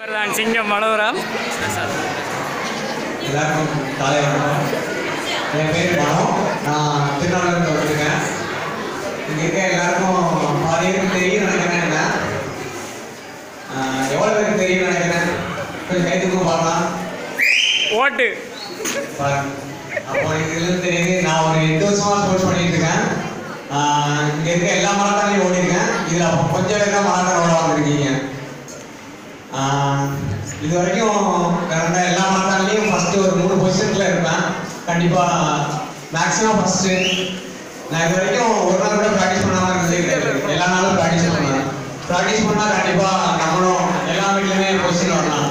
தான் சிங்கம் மனோரம் எல்லாருக்கும் காலை வணக்கம் என் பேர் மனோ நான் திருநாவூர்லேருந்து வந்திருக்கேன் இங்கே இருக்க எல்லாருக்கும் பாதி பேருக்கு தெரியும் நினைக்கிறேன் என்ன ஆஹ் எவ்வளோ பேருக்கு தெரியும் நினைக்கிறேன் கொஞ்சம் கைத்துக்கும் பார்க்கலாம் ஓட்டு பாருங்க. அப்போ இதுலேருந்து தெரியுது நான் ஒரு எட்டு வருஷமா ஸ்போர்ட்ஸ் பண்ணிட்டு இருக்கேன் ஆஹ் இங்க இருக்க எல்லா மராத்தாலையும் ஓடிருக்கேன் இதுல அப்போ கொஞ்சம் பேர் தான் மராத்தான் ஓட வந்திருக்கீங்க ஆஹ் இது வரைக்கும் நடந்த எல்லா மராத்தான்லையும் ஃபர்ஸ்ட் ஒரு மூணு பொசிஷன்ல இருப்பேன் கண்டிப்பா மேக்ஸிமம் ஃபர்ஸ்ட் நான் இது வரைக்கும் ஒரு நாள் கூட ப்ராக்டிஸ் பண்ணாம இருந்ததே கிடையாது எல்லா நாளும் ப்ராக்டிஸ் பண்ணுவேன் ப்ராக்டிஸ் பண்ணா கண்டிப்பா நம்மளும் எல்லா வீட்லயுமே பொசிஷன் வரலாம்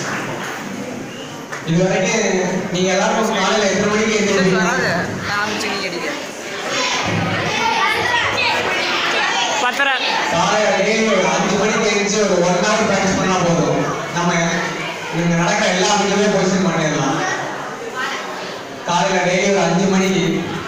இது வரைக்கும் நீங்க எல்லாரும் காலையில எத்தனை மணிக்கு எழுந்திருப்பீங்க பத்தரை காலையில டெய்லி ஒரு அஞ்சு மணிக்கு எழுந்திரிச்சு ஒரு ஒன் ஹவர் ப்ராக்டிஸ் பண்ணா போதும் நம்ம நீங்க நடக்கிற எல்லா வீட்லயுமே பொசிஷன் பண்ணிடலாம் காலையில டெய்லி ஒரு அஞ்சு மணிக்கு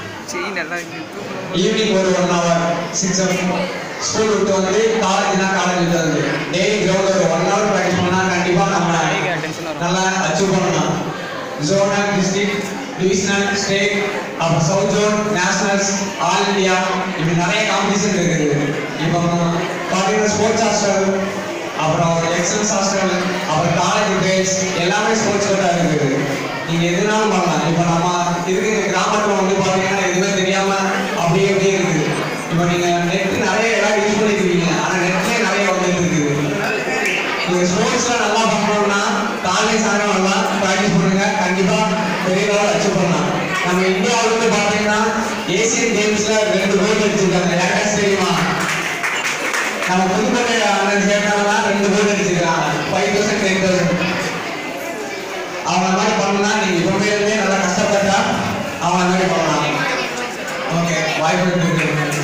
ஈவினிங் ஒரு ஒன் ஹவர் சிக்ஸ் ஸ்கூல் விட்டு வந்து காலேஜ்னா காலேஜ் விட்டு வந்து டெய்லி கிரவுண்ட் ஒரு ஒன் ஹவர் ப்ராக்டிஸ் பண்ணா கண்டிப்பா நம்ம நல்லா அச்சீவ் பண்ணலாம் ஜோனல் டிஸ்ட்ரிக்ட் டிவிஷனல் ஸ்டேட் அப்புறம் south zone nationals all India இப்படி நிறைய காம்படிஷன் இருக்குது இப்போ பார்த்தீங்கன்னா ஸ்போர்ட்ஸ் ஹாஸ்டல் அப்புறம் எக்ஸலன்ஸ் ஹாஸ்டல் அப்புறம் காலேஜ் கிரேட்ஸ் எல்லாமே ஸ்போர்ட்ஸ் தான் இருக்குது நீங்கள் எதுனாலும் பண்ணலாம் இப்போ நம்ம இருக்கிற கிராமத்தில் வந்து பார்த்தீங்கன்னா எதுவுமே தெரியாம அப்படியே அப்படியே இருக்குது இப்போ நீங்கள் நெட் நிறைய எல்லாம் யூஸ் பண்ணிருக்கீங்க ஆனால் நெட்லேயே நிறைய வந்துட்டு இருக்குது நீங்க ஸ்போர்ட்ஸ்ல நல்லா பண்ணணும்னா காலை சாயங்காலம் நல்லா ப்ராக்டிஸ் பண்ணுங்க கண்டிப்பா பெரிய லெவல் அச்சீவ் பண்ணலாம் நம்ம இந்தியாவுல இருந்து பாத்தீங்கன்னா ஏசியன் கேம்ஸ்ல ரெண்டு கோல்டு அடிச்சிருக்காங்க யாருக்காச்சும் தெரியுமா நம்ம புதுக்கோட்டை அண்ணன் கேட்டாங்கன்னா ரெண்டு கோல்டு அடிச்சிருக்காங்க ஃபைவ் தௌசண்ட் டென் தௌசண்ட் அவங்க மாதிரி பண்ணணும்னா நீங்க இப்பவே இருந்தே நல்லா கஷ்டப்பட்டா அவங்க அந்த மாதிரி பண்ணலாம் ஓகே வாய்ப்பு இருக்கு